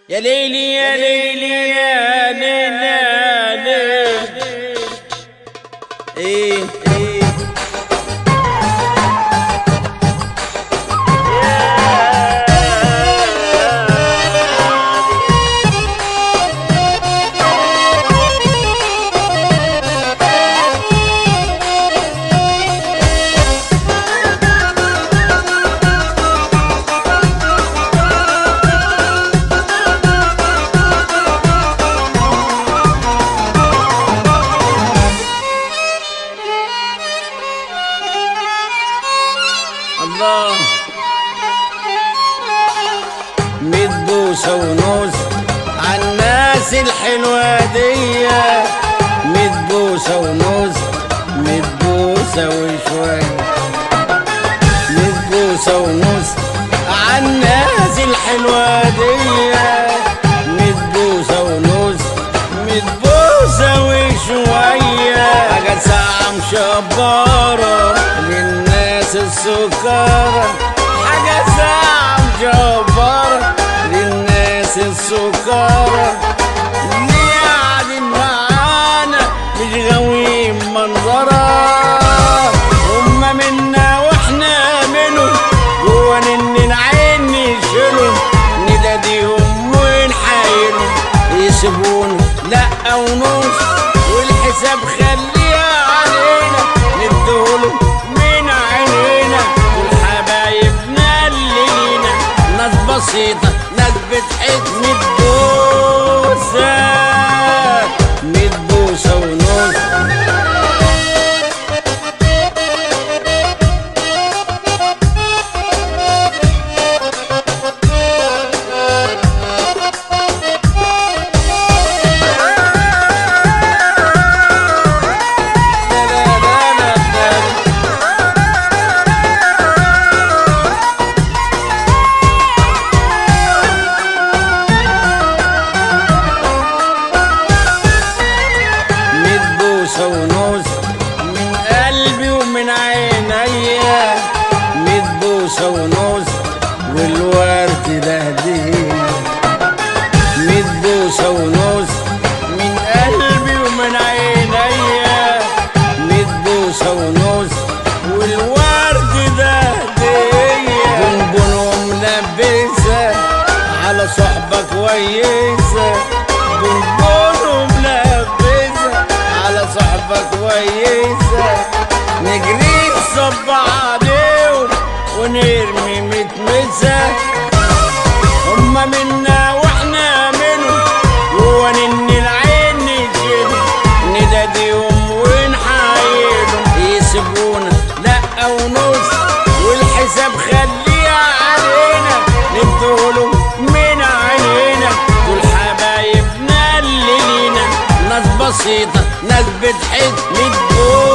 يا ليلي يا ليلي يا ليلي يا ليلي ايه ايه الله ميت بوسة ونص عالناس الحلوة دي ميت بوسة ونص ميت بوسة وشوية ميت بوسة ونص عالناس الحلوة دي ميت بوسة ونص ميت بوسة وشوية حاجة ساعة مشبرة للناس السكرة حاجة ساعة مجبرة للناس السكرة اللي قاعدين معانا مش غاويين منظرة هما منا واحنا منهم جوا نن العين نشيلهم نداديهم ونحايلهم يسيبونا لا ونص والحساب خليها علينا ندهولهم من عينينا دول حبايبنا اللي لينا ناس بسيطة ناس بتحس متبوسة متبوسة ونص لا لا لا لا لا ميت بوسة ونص من قلبي ومن عينيا ميت بوسة ونص والورد ده هدية ميت بوسة ونص من قلبي ومن عينيا ميت بوسة ونص والورد ده هدية بونبون وملبسة على صحبة كويسة بونبون وملبسة على صحبة كويسة نجري نصب عليهم ونرمي متمسة هما منا واحنا منهم جوا نن العين نشيلهم نداديهم ونحايلهم يسيبونا لا ونص والحساب خليها علينا ندهولهم من عينينا دول حبايبنا اللي لينا ناس بسيطة ناس بتحس متبوسة